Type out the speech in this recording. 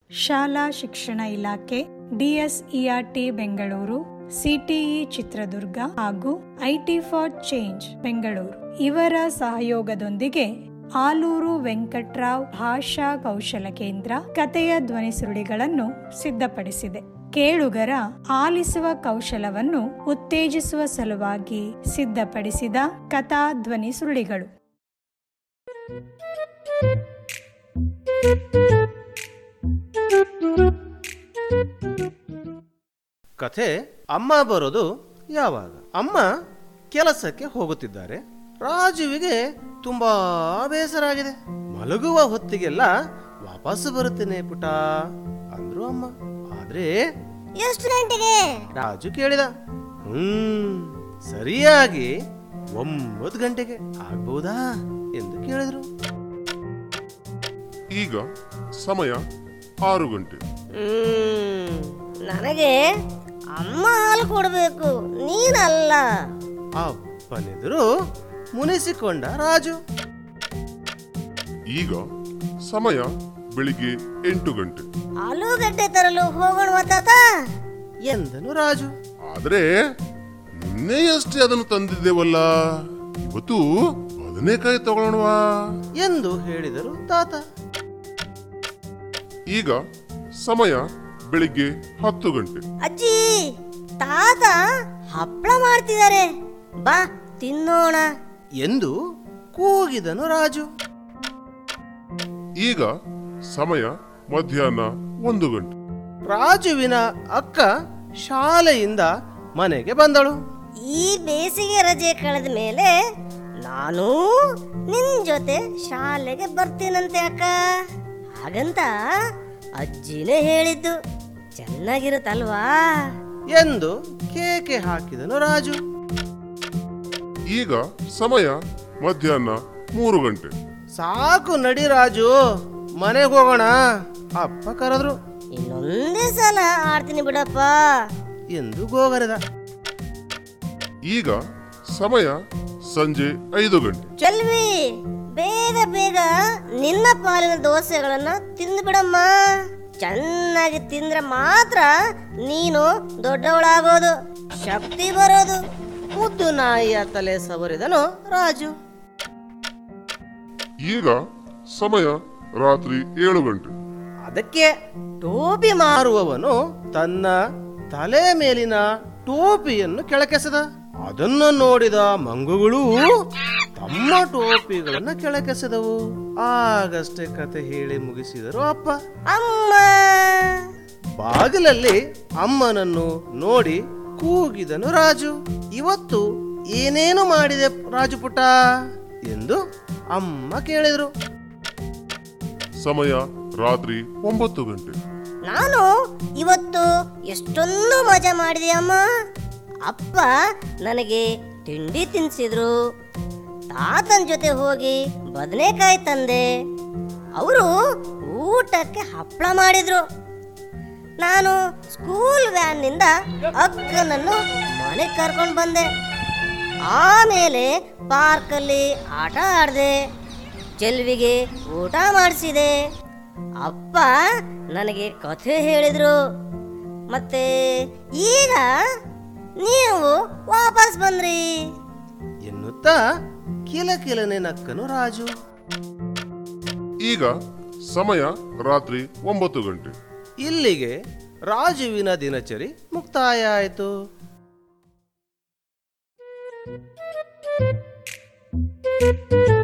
ಶಾಲಾ ಶಿಕ್ಷಣ ಇಲಾಖೆ ಡಿಎಸ್ಇಆರ್ಟಿ ಬೆಂಗಳೂರು ಸಿಟಿಇ ಚಿತ್ರದುರ್ಗ ಹಾಗೂ ಐಟಿ ಫಾರ್ ಚೇಂಜ್ ಬೆಂಗಳೂರು ಇವರ ಸಹಯೋಗದೊಂದಿಗೆ ಆಲೂರು ವೆಂಕಟ್ರಾವ್ ಭಾಷಾ ಕೌಶಲ ಕೇಂದ್ರ ಕಥೆಯ ಧ್ವನಿ ಸುರುಳಿಗಳನ್ನು ಸಿದ್ಧಪಡಿಸಿದೆ ಕೇಳುಗರ ಆಲಿಸುವ ಕೌಶಲವನ್ನು ಉತ್ತೇಜಿಸುವ ಸಲುವಾಗಿ ಸಿದ್ಧಪಡಿಸಿದ ಕಥಾ ಧ್ವನಿ ಸುರುಳಿಗಳು ಕಥೆ ಅಮ್ಮ ಬರೋದು ಯಾವಾಗ ಅಮ್ಮ ಕೆಲಸಕ್ಕೆ ಹೋಗುತ್ತಿದ್ದಾರೆ ರಾಜುವಿಗೆ ತುಂಬಾ ಬೇಸರ ಆಗಿದೆ ಮಲಗುವ ಹೊತ್ತಿಗೆಲ್ಲ ವಾಪಸ್ಸು ಬರುತ್ತೇನೆ ಪುಟ ಅಂದ್ರು ಅಮ್ಮ ಆದ್ರೆ ಎಷ್ಟು ಗಂಟೆಗೆ ರಾಜು ಕೇಳಿದ ಹ್ಮ್ ಸರಿಯಾಗಿ ಒಂಬತ್ತು ಗಂಟೆಗೆ ಆಗ್ಬಹುದಾ ಎಂದು ಕೇಳಿದ್ರು ಈಗ ಸಮಯ ಆರು ಗಂಟೆ ಹ್ಮ್ ನನಗೆ ಅಮ್ಮ ಹಾಲು ಕೊಡಬೇಕು ನೀನಲ್ಲ ಅಪ್ಪನೆದುರು ಮುನಿಸಿಕೊಂಡ ರಾಜು ಈಗ ಸಮಯ ಬೆಳಿಗ್ಗೆ ಎಂಟು ಗಂಟೆ ಆಲೂಗಡ್ಡೆ ತರಲು ಹೋಗೋಣ ತಾತ ಎಂದನು ರಾಜು ಆದ್ರೆ ನಿನ್ನೆಯಷ್ಟೇ ಅದನ್ನು ತಂದಿದ್ದೇವಲ್ಲ ಇವತ್ತು ಬದನೆಕಾಯಿ ತಗೊಳ್ಳೋಣವಾ ಎಂದು ಹೇಳಿದರು ತಾತ ಈಗ ಸಮಯ ಬೆಳಿಗ್ಗೆ ಹತ್ತು ಗಂಟೆ ಅಜ್ಜಿ ತಾತ ಹಪ್ಪಳ ಮಾಡ್ತಿದ್ದಾರೆ ಬಾ ತಿನ್ನೋಣ ಎಂದು ಕೂಗಿದನು ರಾಜು ಈಗ ಸಮಯ ಮಧ್ಯಾಹ್ನ ಒಂದು ಗಂಟೆ ರಾಜುವಿನ ಅಕ್ಕ ಶಾಲೆಯಿಂದ ಮನೆಗೆ ಬಂದಳು ಈ ಬೇಸಿಗೆ ರಜೆ ಕಳೆದ ಮೇಲೆ ನಾನು ನಿನ್ ಜೊತೆ ಶಾಲೆಗೆ ಬರ್ತೀನಂತೆ ಅಕ್ಕ ಹಾಗಂತ ಅಜ್ಜಿನೇ ಹೇಳಿದ್ದು ಚೆನ್ನಾಗಿರುತ್ತಲ್ವಾ ಎಂದು ಕೇಕೆ ಹಾಕಿದನು ರಾಜು ಈಗ ಸಮಯ ಮಧ್ಯಾಹ್ನ ಮೂರು ಗಂಟೆ ಸಾಕು ನಡಿ ರಾಜು ಮನೆಗೆ ಹೋಗೋಣ ಅಪ್ಪ ಕರೆದ್ರು ಇನ್ನೊಂದೇ ಸಲ ಆಡ್ತೀನಿ ಬಿಡಪ್ಪ ಎಂದು ಗೋಗರೆದ ಈಗ ಸಮಯ ಸಂಜೆ ಐದು ಗಂಟೆ ಚೆಲ್ವಿ ಬೇಗ ಬೇಗ ನಿನ್ನ ಪಾಲಿನ ದೋಸೆಗಳನ್ನ ತಿಂದು ಬಿಡಮ್ಮ ಚೆನ್ನಾಗಿ ತಿಂದ್ರೆ ಮಾತ್ರ ನೀನು ದೊಡ್ಡವಳಾಗೋದು ಶಕ್ತಿ ಬರೋದು ಮುದ್ದು ನಾಯಿಯ ತಲೆ ಸವರಿದನು ರಾಜು ಈಗ ಸಮಯ ರಾತ್ರಿ ಏಳು ಗಂಟೆ ಅದಕ್ಕೆ ಟೋಪಿ ಮಾರುವವನು ತನ್ನ ತಲೆ ಮೇಲಿನ ಟೋಪಿಯನ್ನು ಕೆಳಕೆಸೆದ ಅದನ್ನು ನೋಡಿದ ಮಂಗುಗಳು ತಮ್ಮ ಟೋಪಿಗಳನ್ನ ಕೆಳಕೆಸೆದವು ಆಗಷ್ಟೇ ಕತೆ ಹೇಳಿ ಮುಗಿಸಿದರು ಅಪ್ಪ ಅಮ್ಮ ಬಾಗಿಲಲ್ಲಿ ಅಮ್ಮನನ್ನು ನೋಡಿ ಕೂಗಿದನು ರಾಜು ಇವತ್ತು ಏನೇನು ಮಾಡಿದೆ ರಾಜು ಪುಟ್ಟ ಎಂದು ಅಮ್ಮ ಕೇಳಿದ್ರು ಸಮಯ ರಾತ್ರಿ ಒಂಬತ್ತು ಗಂಟೆ ನಾನು ಇವತ್ತು ಎಷ್ಟೊಂದು ಮಜಾ ಮಾಡಿದೆ ಅಮ್ಮ ಅಪ್ಪ ನನಗೆ ತಿಂಡಿ ತಿನ್ಸಿದ್ರು ತಾತನ ಜೊತೆ ಹೋಗಿ ಬದನೆಕಾಯಿ ತಂದೆ ಅವರು ಊಟಕ್ಕೆ ಹಪ್ಪಳ ಮಾಡಿದ್ರು ನಾನು ಸ್ಕೂಲ್ ವ್ಯಾನ್ನಿಂದ ಅಕ್ಕನನ್ನು ಮನೆಗೆ ಕರ್ಕೊಂಡು ಬಂದೆ ಆಮೇಲೆ ಪಾರ್ಕಲ್ಲಿ ಆಟ ಆಡಿದೆ ಚೆಲ್ವಿಗೆ ಊಟ ಮಾಡಿಸಿದೆ ಅಪ್ಪ ನನಗೆ ಕಥೆ ಹೇಳಿದ್ರು ಮತ್ತೆ ಈಗ ನೀವು ವಾಪಸ್ ಬಂದ್ರಿ ಎನ್ನುತ್ತಾ ಕಿಲ ಕಿಲನೆ ನಕ್ಕನು ರಾಜು ಈಗ ಸಮಯ ರಾತ್ರಿ ಒಂಬತ್ತು ಗಂಟೆ ಇಲ್ಲಿಗೆ ರಾಜುವಿನ ದಿನಚರಿ ಮುಕ್ತಾಯ ಆಯಿತು thank you